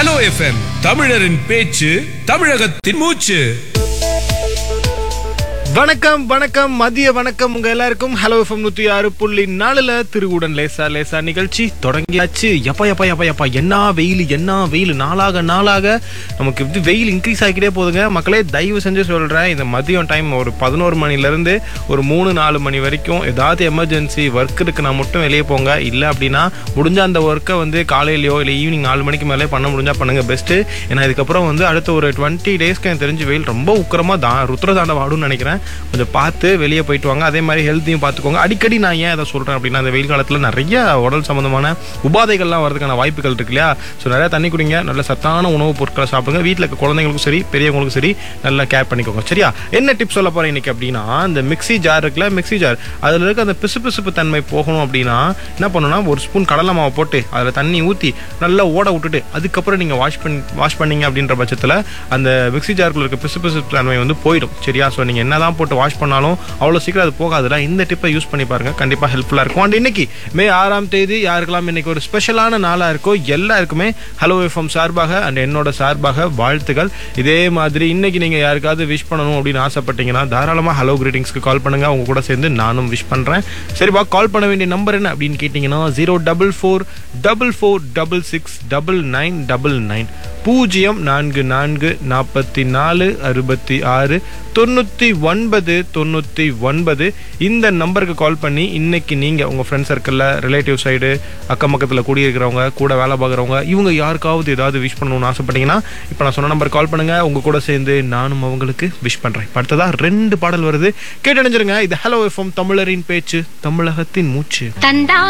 hello FM தமிழரின் பேச்சு தமிழகத்தின் மூச்சு வணக்கம் வணக்கம் மதிய வணக்கம் உங்க எல்லாருக்கும் ஹலோ எஃப்எம் நூத்தி ஆறு புள்ளி நாலுல திருவுடன் லேசா லேசா நிகழ்ச்சி தொடங்கியாச்சு எப்பா எப்பா எப்பா எப்பா என்ன வெயில் என்ன வெயில் நாளாக நாளாக நமக்கு இது வெயில் இன்க்ரீஸ் ஆகிக்கிட்டே போகுதுங்க மக்களே தயவு செஞ்சு சொல்றேன் இந்த மதியம் டைம் ஒரு பதினோரு மணில இருந்து ஒரு மூணு நாலு மணி வரைக்கும் ஏதாவது எமர்ஜென்சி ஒர்க் இருக்குன்னா மட்டும் வெளியே போங்க இல்லை அப்படின்னா முடிஞ்ச அந்த ஒர்க்கை வந்து காலையிலயோ இல்லை ஈவினிங் நாலு மணிக்கு மேலே பண்ண முடிஞ்சா பண்ணுங்க பெஸ்ட்டு ஏன்னா இதுக்கப்புறம் வந்து அடுத்த ஒரு டுவெண்ட்டி டேஸ்க்கு எனக்கு தெரிஞ்சு வெயில் ரொம்ப உக்கிரமா தான் ருத்ரதாண்டம் ஆடும்னு நினைக்கிறேன் கொஞ்சம் பார்த்து வெளியே போயிட்டு வாங்க அதே மாதிரி ஹெல்த்தையும் பார்த்துக்கோங்க அடிக்கடி நான் ஏன் அதை சொல்கிறேன் அப்படின்னா அந்த வெயில் காலத்தில் நிறைய உடல் சம்மந்தமான உபாதைகள்லாம் வரதுக்கான வாய்ப்புகள் இருக்கு இல்லையா ஸோ நிறைய தண்ணி குடிங்க நல்ல சத்தான உணவுப் பொருட்களை சாப்பிடுங்க வீட்டில் இருக்க குழந்தைங்களுக்கும் சரி பெரியவங்களுக்கும் சரி நல்லா கேர் பண்ணிக்கோங்க சரியா என்ன டிப்ஸ் சொல்ல போகிறேன் இன்னைக்கு அப்படின்னா இந்த மிக்ஸி ஜார் இருக்குல்ல மிக்ஸி ஜார் அதில் இருக்க அந்த பிசுபிசுப்பு தன்மை போகணும் அப்படின்னா என்ன பண்ணணும்னா ஒரு ஸ்பூன் கடலை மாவை போட்டு அதில் தண்ணி ஊற்றி நல்லா ஓட விட்டுட்டு அதுக்கப்புறம் நீங்கள் வாஷ் பண்ணி வாஷ் பண்ணீங்க அப்படின்ற பட்சத்தில் அந்த மிக்ஸி ஜாருக்குள்ள இருக்க பிசுபிசுப்பு தன்மை வந்து போயிடும் சரியா ஸோ நீங்கள் என்னதான் போட்டு வாஷ் பண்ணாலும் அவ்வளோ சீக்கிரம் அது போகாதுல இந்த டிப்பை யூஸ் பண்ணி பாருங்க கண்டிப்பாக ஹெல்ப்ஃபுல்லாக இருக்கும் அண்ட் இன்னைக்கு மே ஆறாம் தேதி யாருக்கெல்லாம் இன்னைக்கு ஒரு ஸ்பெஷலான நாளாக இருக்கோ எல்லாருக்குமே ஹலோ எஃப்எம் சார்பாக அண்ட் என்னோட சார்பாக வாழ்த்துக்கள் இதே மாதிரி இன்னைக்கு நீங்கள் யாருக்காவது விஷ் பண்ணணும் அப்படின்னு ஆசைப்பட்டீங்கன்னா தாராளமாக ஹலோ கிரீட்டிங்ஸ்க்கு கால் பண்ணுங்க அவங்க கூட சேர்ந்து நானும் விஷ் பண்ணுறேன் சரிப்பா கால் பண்ண வேண்டிய நம்பர் என்ன அப்படின்னு கேட்டிங்கன்னா zero double four double four double six double nine double nine பூஜ்ஜியம் நான்கு நான்கு நாற்பத்தி நாலு அறுபத்தி ஆறு தொண்ணூற்றி ஒன்பது தொண்ணூற்றி ஒன்பது இந்த நம்பருக்கு கால் பண்ணி இன்னைக்கு நீங்கள் உங்கள் ஃப்ரெண்ட் சர்க்கிளில் ரிலேட்டிவ் சைடு அக்கம் பக்கத்தில் குடியிருக்கிறவங்க கூட வேலை பார்க்குறவங்க இவங்க யாருக்காவது ஏதாவது விஷ் பண்ணணும்னு ஆசைப்பட்டீங்கன்னா இப்போ நான் சொன்ன நம்பர் கால் பண்ணுங்கள் உங்கள் கூட சேர்ந்து நானும் அவங்களுக்கு விஷ் பண்ணுறேன் அடுத்ததாக ரெண்டு பாடல் வருது கேட்டணிஞ்சிருங்க இது ஹலோ எஃப்எம் தமிழரின் பேச்சு தமிழகத்தின் மூச்சு தந்தா